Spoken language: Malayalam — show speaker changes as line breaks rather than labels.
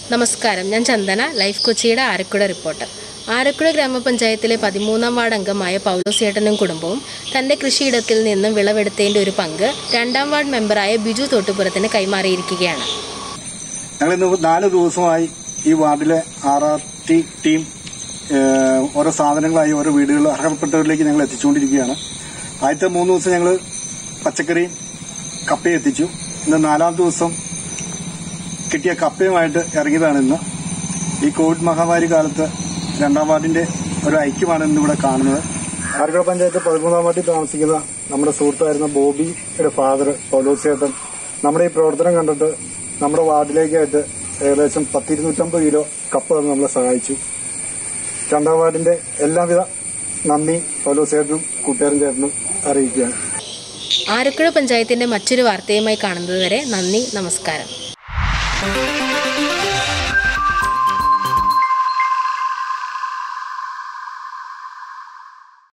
നമസ്കാരം ഞാൻ ചന്ദന ലൈഫ് കൊച്ചിയുടെ ആരക്കുഴ റിപ്പോർട്ടർ ആരക്കുഴ ഗ്രാമപഞ്ചായത്തിലെ പതിമൂന്നാം വാർഡ് അംഗമായ പൗലോസേട്ടനും കുടുംബവും തന്റെ കൃഷിയിടത്തിൽ നിന്നും വിളവെടുത്തതിന്റെ ഒരു പങ്ക് രണ്ടാം വാർഡ് മെമ്പറായ ബിജു തോട്ടുപുറത്തിന് കൈമാറിയിരിക്കുകയാണ്
ഞങ്ങൾ ഇന്ന് നാല് ദിവസമായി ഈ വാർഡിലെ ആർ ആർ ടി ടീം ഏഹ്, ഓരോ സാധനങ്ങളായി ഓരോ വീടുകൾ അർഹതപ്പെട്ടവരിലേക്ക് ഞങ്ങൾ എത്തിച്ചുകൊണ്ടിരിക്കുകയാണ് ആദ്യത്തെ മൂന്ന് ദിവസം ഞങ്ങൾ പച്ചക്കറിയും കപ്പയും എത്തിച്ചു ഇന്ന് നാലാം ദിവസം കിട്ടിയ കപ്പയുമായിട്ട് ഇറങ്ങിയതാണ് ഇന്ന് ഈ കോവിഡ് മഹാമാരി കാലത്ത് രണ്ടാം വാർഡിന്റെ ഒരു ഐക്യമാണ് ഇന്നിവിടെ കാണുന്നത് ആർക്കട പഞ്ചായത്ത് പതിമൂന്നാം വാർഡിൽ താമസിക്കുന്ന നമ്മുടെ സുഹൃത്തായിരുന്ന ബോബിയുടെ ഫാദർ പൗലോസേട്ടൻ നമ്മുടെ ഈ പ്രവർത്തനം കണ്ടിട്ട് നമ്മുടെ വാർഡിലേക്കായിട്ട് ഏകദേശം പത്തിരുന്നൂറ്റമ്പത് കിലോ കപ്പ തന്ന് നമ്മളെ സഹായിച്ചു രണ്ടാം വാർഡിന്റെ എല്ലാവിധ നന്ദി പൗലോസേട്ടനും കൂട്ടുകാരൻ ചേട്ടനും അറിയിക്കുകയാണ്
ആരക്കുഴ പഞ്ചായത്തിന്റെ മറ്റൊരു വാർത്തയുമായി കാണുന്നതുവരെ നന്ദി നമസ്കാരം